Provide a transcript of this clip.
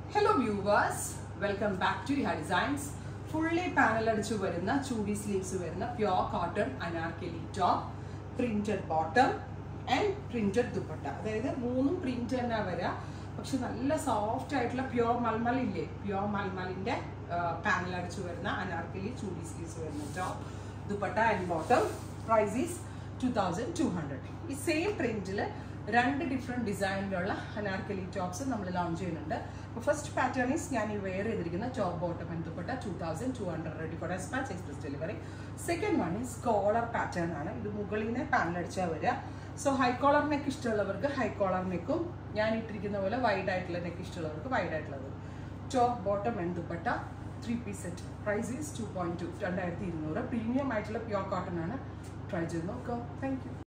hello viewers welcome back to Ha designs fully panel അടിച്ചു വരുന്ന ചൂടി സ്ലീവ്സ് വരുന്ന pure cotton anarkali top printed bottom and printed dupatta അതായത് മൂന്നും പ്രിന്റ് തന്നെ വരാം പക്ഷെ നല്ല സോഫ്റ്റ് ആയിട്ടുള്ള പ്യോർ മൽമൽ ഇല്ലേ പ്യോർ മൽമലിന്റെ പാനൽ അടിച്ചു വരുന്ന അനാർക്കലി ചൂടി സ്ലീവ്സ് വരുന്ന top dupatta and bottom price is two thousand two hundred ഈ സെയിം പ്രിന്റിൽ രണ്ട് ഡിഫറെൻറ്റ് ഡിസൈനിലുള്ള അനാർക്കലി ടോപ്സ് നമ്മൾ ലോഞ്ച് ചെയ്യുന്നുണ്ട് അപ്പോൾ ഫസ്റ്റ് പാറ്റേൺ ഈസ് ഞാൻ ഈ വെയർ ചെയ്തിരിക്കുന്ന top bottom and dupatta two thousand two hundred ready for expanse express delivery second one is collar pattern ആണ് ഇത് മുകളിൽ നിന്ന് പാനലടിച്ചാൽ വരിക സോ ഹൈ കോളർ നെക്ക് ഇഷ്ടമുള്ളവർക്ക് ഹൈ കോളർ നെക്കും ഞാൻ ഇട്ടിരിക്കുന്ന പോലെ വൈഡ് ആയിട്ടുള്ള നെക്ക് ഇഷ്ടമുള്ളവർക്ക് വൈഡ് ആയിട്ടുള്ളത് top bottom and dupatta three piece set price is two point two രണ്ടായിരത്തി ഇരുന്നൂറ് പ്രീമിയം ആയിട്ടുള്ള പ്യോർ കോട്ടൺ ആണ് ട്രൈ ചെയ്ത് നോക്കാം താങ്ക് യു